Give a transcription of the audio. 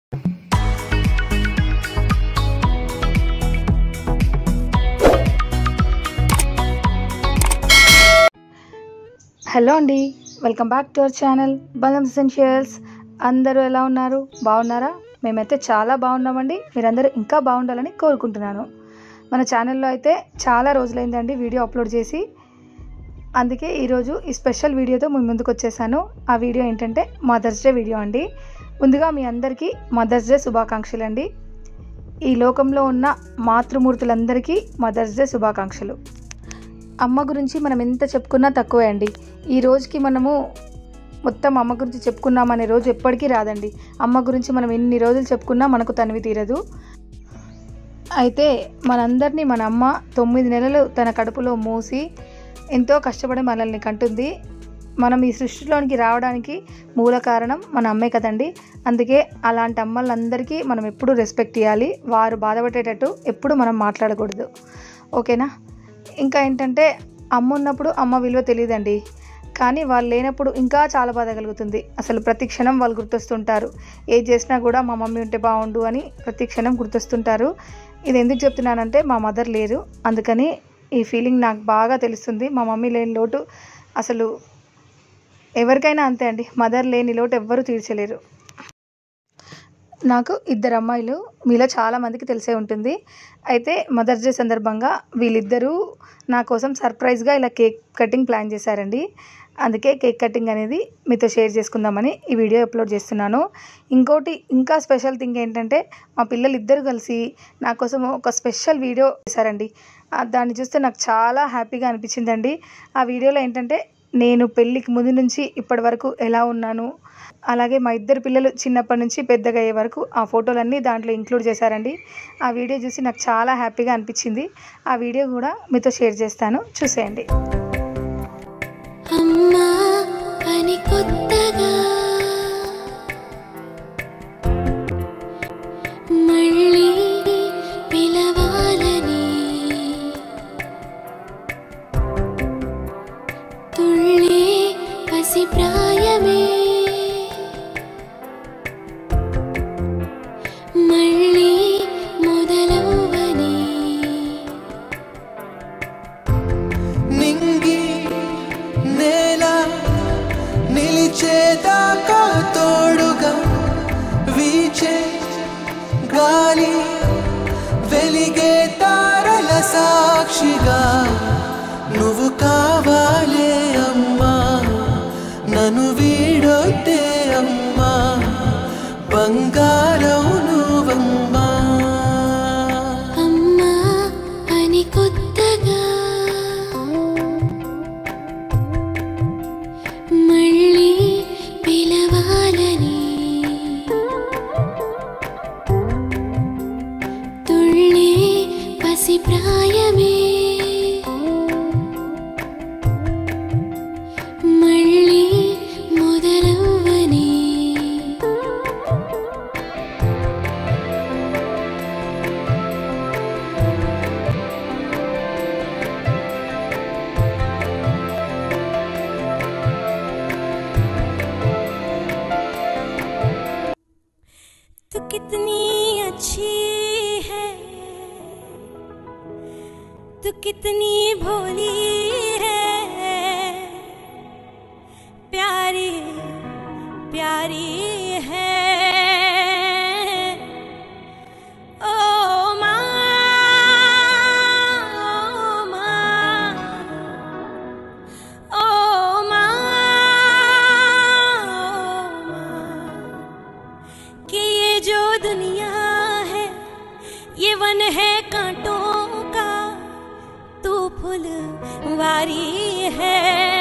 hello అండి welcome back to our channel Balam essentials అందరూ ఎలా ఉన్నారు బాగున్నారా మేమైతే చాలా బాగున్నామండి మీరందరూ ఇంకా బాగుండాలని కోరుకుంటున్నాను మన ఛానల్లో అయితే చాలా రోజులైందండి వీడియో అప్లోడ్ చేసి అందుకే ఈరోజు ఈ స్పెషల్ వీడియోతో మీ ముందుకు వచ్చేసాను ఆ వీడియో ఏంటంటే మదర్స్ డే వీడియో అండి ముందుగా మీ అందరికీ మదర్స్ డే శుభాకాంక్షలు అండి ఈ లోకంలో ఉన్న మాతృమూర్తులందరికీ మదర్స్ డే శుభాకాంక్షలు అమ్మ గురించి మనం ఎంత చెప్పుకున్నా తక్కువే అండి ఈ రోజుకి మనము మొత్తం అమ్మ గురించి చెప్పుకున్నామనే రోజు ఎప్పటికీ రాదండి అమ్మ గురించి మనం ఎన్ని రోజులు చెప్పుకున్నా మనకు తనివి తీరదు అయితే మనందరినీ మన అమ్మ తొమ్మిది నెలలు తన కడుపులో మూసి ఎంతో కష్టపడి మనల్ని కంటుంది మనం ఈ సృష్టిలోనికి రావడానికి మూల కారణం మన అమ్మే కదండి అందుకే అలాంటి అమ్మలందరికీ మనం ఎప్పుడు రెస్పెక్ట్ ఇవ్వాలి వారు బాధపడేటట్టు ఎప్పుడు మనం మాట్లాడకూడదు ఓకేనా ఇంకా ఏంటంటే అమ్మ ఉన్నప్పుడు అమ్మ విలువ తెలియదండి కానీ వాళ్ళు లేనప్పుడు ఇంకా చాలా బాధ కలుగుతుంది అసలు ప్రతి క్షణం వాళ్ళు గుర్తొస్తుంటారు ఏది చేసినా కూడా మా మమ్మీ ఉంటే బాగుండు అని ప్రతి క్షణం గుర్తొస్తుంటారు ఇది ఎందుకు చెప్తున్నానంటే మా మదర్ లేరు అందుకని ఈ ఫీలింగ్ నాకు బాగా తెలుస్తుంది మా మమ్మీ లేని లోటు అసలు ఎవరికైనా అంతే అండి మదర్ లేని లోటు ఎవ్వరూ తీర్చలేరు నాకు ఇద్దరు అమ్మాయిలు మీలో చాలా మందికి తెలిసే ఉంటుంది అయితే మదర్స్ డే సందర్భంగా వీళ్ళిద్దరూ నా కోసం సర్ప్రైజ్గా ఇలా కేక్ కటింగ్ ప్లాన్ చేశారండి అందుకే కేక్ కటింగ్ అనేది మీతో షేర్ చేసుకుందామని ఈ వీడియో అప్లోడ్ చేస్తున్నాను ఇంకోటి ఇంకా స్పెషల్ థింగ్ ఏంటంటే మా పిల్లలు ఇద్దరు కలిసి నా కోసం ఒక స్పెషల్ వీడియో చేశారండి ఆ దాన్ని చూస్తే నాకు చాలా హ్యాపీగా అనిపించిందండి ఆ వీడియోలో ఏంటంటే నేను పెళ్ళికి ముందు నుంచి ఇప్పటి వరకు ఎలా ఉన్నాను అలాగే మా ఇద్దరు పిల్లలు చిన్నప్పటి నుంచి పెద్దగా అయ్యే వరకు ఆ ఫోటోలన్నీ దాంట్లో ఇంక్లూడ్ చేశారండి ఆ వీడియో చూసి నాకు చాలా హ్యాపీగా అనిపించింది ఆ వీడియో కూడా మీతో షేర్ చేస్తాను చూసేయండి అమ్మా అని కొత్తగా మళ్ళీ పిలవాలని తుళ్ళే పసి ప్రాయమే మళ్ళీ మొదలవ్వని నింగి నేల నిలిచేదాకా తోడుగా వీచే గాలి వెలిగే తారల సాక్షిగా నువ్వు కావాలే అమ్మా నన్ను వీడొద్దే అమ్మా బంగారం నువ్వమ్మా అమ్మా అని కొత్తగా మళ్ళీ పిలవాలని తుళ్ళే పసి ప్రాయమే మళ్ళీ మొదలవ్వని तू कितनी अच्छी है तू कितनी भोली है प्यारी प्यारी है ओ माँ ओ माँ ओ माँ ओ माँ कि ये जो दुनिया है ये वन है कांटों का तू फूल वारी है